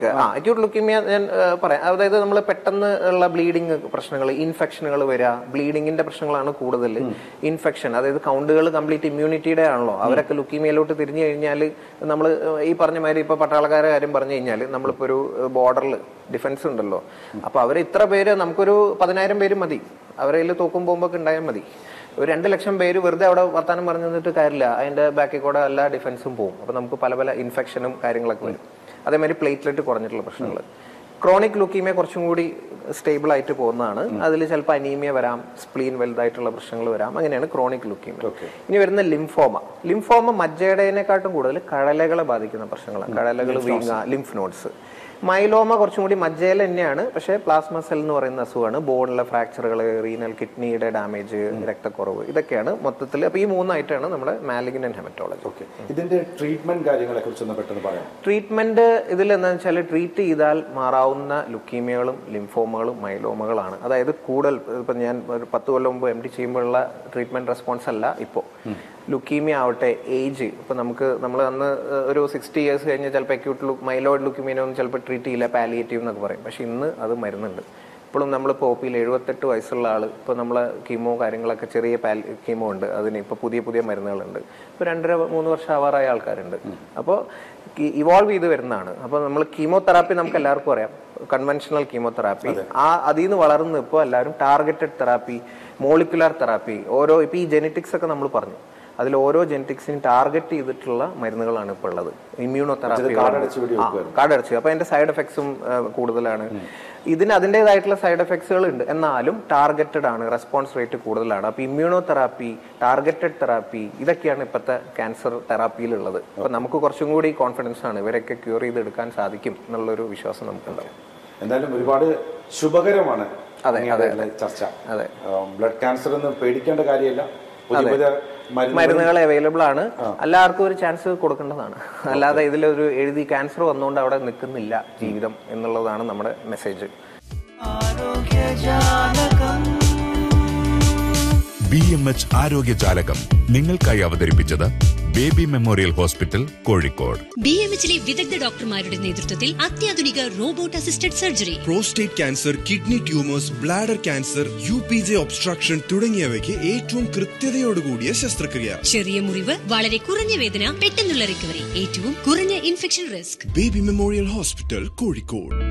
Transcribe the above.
ആ acute leukaemia ഞാൻ ആ, പറയാം അതായത് നമ്മൾ പെട്ടെന്ന് ഉള്ള ബ്ലീഡിങ് പ്രശ്നങ്ങൾ ഇൻഫെക്ഷനുകൾ വരിക ബ്ലീഡിങ്ങിന്റെ പ്രശ്നങ്ങളാണ് കൂടുതൽ ഇൻഫെക്ഷൻ അതായത് കൗണ്ടുകൾ കംപ്ലീറ്റ് ഇമ്മ്യൂണിറ്റിയുടെ ആണല്ലോ അവരൊക്കെ ലുക്കീമിയയിലോട്ട് തിരിഞ്ഞു കഴിഞ്ഞാൽ നമ്മൾ ഈ പറഞ്ഞ മാതിരി ഇപ്പൊ പട്ടാളക്കാരെ കാര്യം പറഞ്ഞു കഴിഞ്ഞാൽ നമ്മളിപ്പോ ഒരു ബോർഡറിൽ ഡിഫൻസ് ഉണ്ടല്ലോ അപ്പൊ അവർ ഇത്ര പേര് നമുക്കൊരു പതിനായിരം പേര് മതി അവരെ തോക്കും ബോംബൊക്കെ ഉണ്ടായാൽ മതി ഒരു രണ്ട് ലക്ഷം പേര് വെറുതെ അവിടെ വർത്താനം പറഞ്ഞു നിന്നിട്ട് കാര്യമില്ല അതിന്റെ ബാക്കിൽ കൂടെ എല്ലാ ഡിഫൻസും പോകും അപ്പൊ നമുക്ക് പല പല ഇൻഫെക്ഷനും കാര്യങ്ങളൊക്കെ വരും അതേമാതിരി പ്ലേറ്റ്ലെറ്റ് കുറഞ്ഞിട്ടുള്ള പ്രശ്നങ്ങൾ ക്രോണിക് ലുക്കീമിയ കുറച്ചും കൂടി സ്റ്റേബിൾ ആയിട്ട് പോകുന്നതാണ് അതിൽ ചിലപ്പോൾ അനീമിയ വരാം സ്പ്ലീൻ വലുതായിട്ടുള്ള പ്രശ്നങ്ങൾ വരാം അങ്ങനെയാണ് ക്രോണിക് ലുക്കീമിയ ഇനി വരുന്ന ലിംഫോമ ലിംഫോമ മജ്ജയുടേതിനെക്കാട്ടും കൂടുതൽ കടലകളെ ബാധിക്കുന്ന പ്രശ്നങ്ങളാണ് കടലകൾ വീങ്ങ ലിംഫ് നോഡ്സ് മൈലോമ കുറച്ചും കൂടി മജ്ജയിൽ തന്നെയാണ് പക്ഷേ പ്ലാസ്മ സെൽ എന്ന് പറയുന്ന അസുഖമാണ് ബോണിലെ ഫ്രാക്ചറുകൾ റീനൽ കിഡ്നിയുടെ ഡാമേജ് രക്തക്കുറവ് ഇതൊക്കെയാണ് മൊത്തത്തിൽ അപ്പൊ ഈ മൂന്നായിട്ടാണ് നമ്മുടെ മാലിഗ്നൻ ഹെമറ്റോളജി ഓക്കെ ഇതിന്റെ ട്രീറ്റ്മെന്റ് കാര്യങ്ങളെ കുറിച്ചൊന്ന് പെട്ടെന്ന് പറയാം ട്രീറ്റ്മെന്റ് ഇതിൽ എന്താണെന്ന് വെച്ചാൽ ട്രീറ്റ് ചെയ്താൽ മാറാവുന്ന ലുക്കീമിയകളും ലിംഫോമകളും മൈലോമകളാണ് അതായത് കൂടുതൽ ഇപ്പൊ ഞാൻ ഒരു പത്ത് കൊല്ലം മുമ്പ് എം ഡി ചെയ്യുമ്പോഴുള്ള ട്രീറ്റ്മെന്റ് റെസ്പോൺസ് അല്ല ഇപ്പോൾ ലുക്കീമിയ ആവട്ടെ ഏജ് ഇപ്പൊ നമുക്ക് നമ്മൾ അന്ന് ഒരു സിക്സ്റ്റി ഇയേഴ്സ് കഴിഞ്ഞ് ചിലപ്പോൾ അക്യൂട്ട് മൈലോയിഡ് ലുക്കീമിയൊന്നും ചിലപ്പോൾ ട്രീറ്റ് ചെയ്യില്ല പാലിയേറ്റീവ് എന്നൊക്കെ പറയും പക്ഷെ ഇന്ന് അത് മരുന്നുണ്ട് ഇപ്പോഴും നമ്മളിപ്പോൾ ഒ പിയിൽ എഴുപത്തെട്ട് വയസ്സുള്ള ആൾ ഇപ്പോൾ നമ്മൾ കീമോ കാര്യങ്ങളൊക്കെ ചെറിയ പാൽ കീമോ ഉണ്ട് അതിന് ഇപ്പോൾ പുതിയ പുതിയ മരുന്നുകളുണ്ട് ഇപ്പോൾ രണ്ടര മൂന്ന് വർഷം ആവാറായ ആൾക്കാരുണ്ട് അപ്പോൾ ഇവോൾവ് ചെയ്ത് വരുന്നതാണ് അപ്പോൾ നമ്മൾ കീമോതെറാപ്പി നമുക്ക് എല്ലാവർക്കും അറിയാം കൺവെൻഷണൽ കീമോതെറാപ്പി ആ അതിൽ നിന്ന് വളർന്ന് ഇപ്പോൾ എല്ലാവരും ടാർഗറ്റഡ് തെറാപ്പി മോളിക്കുലാർ തെറാപ്പി ഓരോ ഇപ്പോൾ ഈ ജെനറ്റിക്സ് ഒക്കെ നമ്മൾ പറഞ്ഞു അതിൽ ഓരോ ജെനറ്റിക്സിനും ടാർഗറ്റ് ചെയ്തിട്ടുള്ള മരുന്നുകളാണ് ഇപ്പോൾ ഉള്ളത് ഇമ്മ്യൂണോ തെറാപ്പി കാർഡടച്ച് അപ്പൊ അതിന്റെ സൈഡ് എഫക്ട്സും കൂടുതലാണ് ഇതിന് അതിൻ്റെതായിട്ടുള്ള സൈഡ് എഫക്ട്സുകൾ ഉണ്ട് എന്നാലും ടാർഗറ്റഡ് ആണ് റെസ്പോൺസ് റേറ്റ് കൂടുതലാണ് അപ്പൊ ഇമ്മ്യൂണോ തെറാപ്പി ടാർഗറ്റഡ് തെറാപ്പി ഇതൊക്കെയാണ് ഇപ്പോഴത്തെ ക്യാൻസർ തെറാപ്പിയിലുള്ളത് അപ്പൊ നമുക്ക് കുറച്ചും കൂടി കോൺഫിഡൻസ് ആണ് ഇവരൊക്കെ ക്യൂർ ചെയ്തെടുക്കാൻ സാധിക്കും എന്നുള്ളൊരു വിശ്വാസം നമുക്കുണ്ടാവും എന്തായാലും ഒരുപാട് ശുഭകരമാണ് അതെ, അങ്ങനെയുള്ള ചർച്ച അതെ. ബ്ലഡ് ക്യാൻസർ എന്ന് പേടിക്കേണ്ട കാര്യമില്ല പുതിയ പുതിയ മരുന്ന് മരുന്നുകൾ അവൈലബിൾ ആണ് എല്ലാവർക്കും ഒരു ചാൻസ് കൊടുക്കേണ്ടതാണ് അല്ലാതെ ഇതിലൊരു എഴുതി ക്യാൻസർ വന്നുകൊണ്ട് അവിടെ നിൽക്കുന്നില്ല ജീവിതം എന്നുള്ളതാണ് നമ്മുടെ മെസ്സേജ് ബി എം എച്ച് ആരോഗ്യജാലകം നിങ്ങൾക്കായി അവതരിപ്പിച്ചത് baby memorial hospital Kozhikode B M എച്ചിലെ വിദഗ്ധ ഡോക്ടർമാരുടെ നേതൃത്വത്തിൽ അത്യാധുനിക robot assisted surgery prostate cancer kidney tumours bladder cancer U P J obstruction തുടങ്ങിയവയ്ക്ക് ഏറ്റവും കൃത്യതയോടുകൂടിയ ശസ്ത്രക്രിയ ചെറിയ മുറിവ് വളരെ കുറഞ്ഞ വേദന പെട്ടെന്നുള്ള റിക്കവറി ഏറ്റവും കുറഞ്ഞ infection risk baby memorial hospital Kozhikode